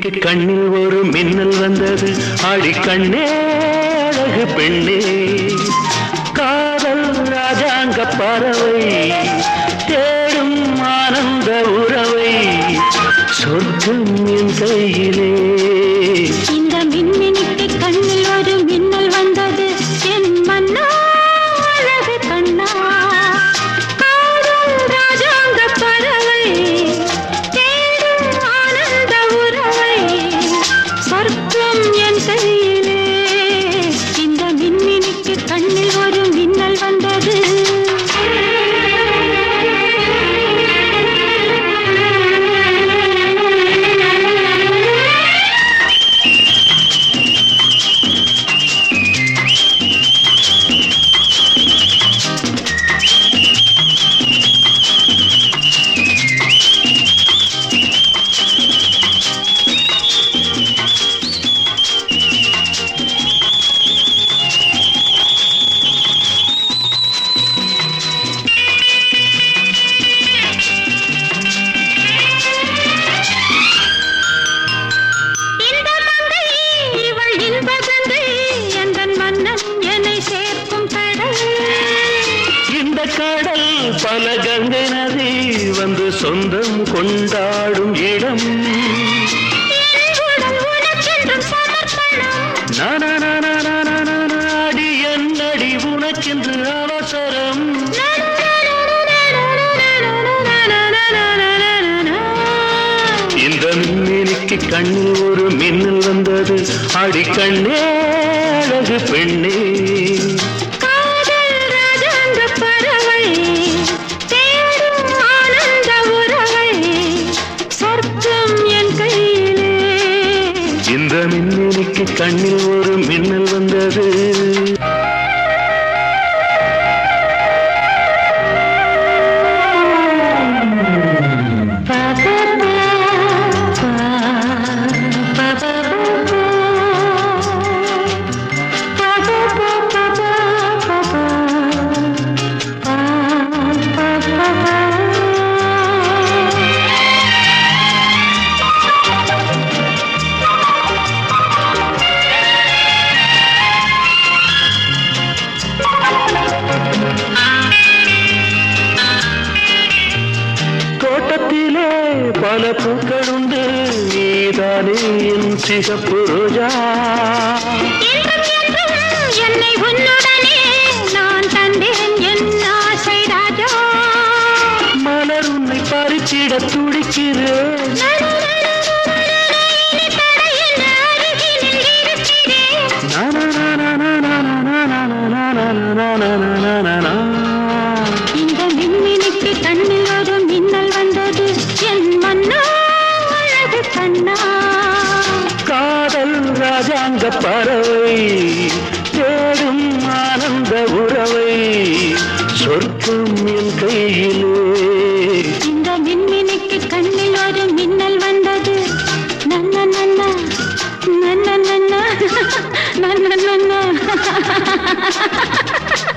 மின்மினிக்கு கண்ணில் ஒரு மின்னல் வந்தது ஆடி கண்ணே அழகு பெண்ணே காதல் ராஜாங்க பறவை தேடும் ஆனந்த உறவை சொர்க்கம் என் கையிலே இந்த மின்மினிக்கு கண்ணில் ஒரு மின்னல் வந்தது என் மன்னா அழகு கண்ணா காதல் ராஜாங்க பறவை தேடும் ஆனந்த உறவை சொர்க்கம் என் கையிலே இந்த மின்மினிக்கு கண்ணில் ஒரு மின்னல் வந்தது இந்த மங்கை இவள் இன்பகங்கை எந்தன் மன்னன் என்னை சேர்க்கும் கடல் இந்த கடல் பல கங்கை நதி வந்து சொந்தம் கொண்டாடும் இடம் என் உடல் உனக்கென்றும் சமர்ப்பணம் நாடி என்னடி உனக்கென்று அவசரம் இந்த மின்மினிக்கு கண்ணில் ஒரு மின்னல் வந்தது அடி கண்ணே அழகு பெண்ணே காதல் ராஜாங்க பறவை தேடும் ஆனந்த உறவை சொர்க்கம் என் கையிலே இந்த மின்மினிக்கு கண்ணில் ஒரு மின்னல் வந்தது தோட்டத்திலே பல பூக்கள் உண்டு நீதானே என் சிகப்பு ரோஜா என்றும் என்றும் என்னை உன்னுடனே நான் தந்தேன் என் ஆசை ராஜா மலர் உன்னை பறிச்சிட துடிக்கிறேன் இனி தடையில்லை, அருகினில் இருக்கிறேன். இந்த மின்மினிக்கு கண்ணில் ஒரு மின்னல் வந்தது என் மன்னா அழகு கண்ணா காதல் ராஜாங்க பறவை தேடும் ஆனந்த உறவை சொர்க்கம் என் கையிலே இந்த மின்மினிக்கு கண்ணில் ஒரு மின்னல் வந்தது நன்ன நன்ன நன்ன நன்ன நன்ன நன்ன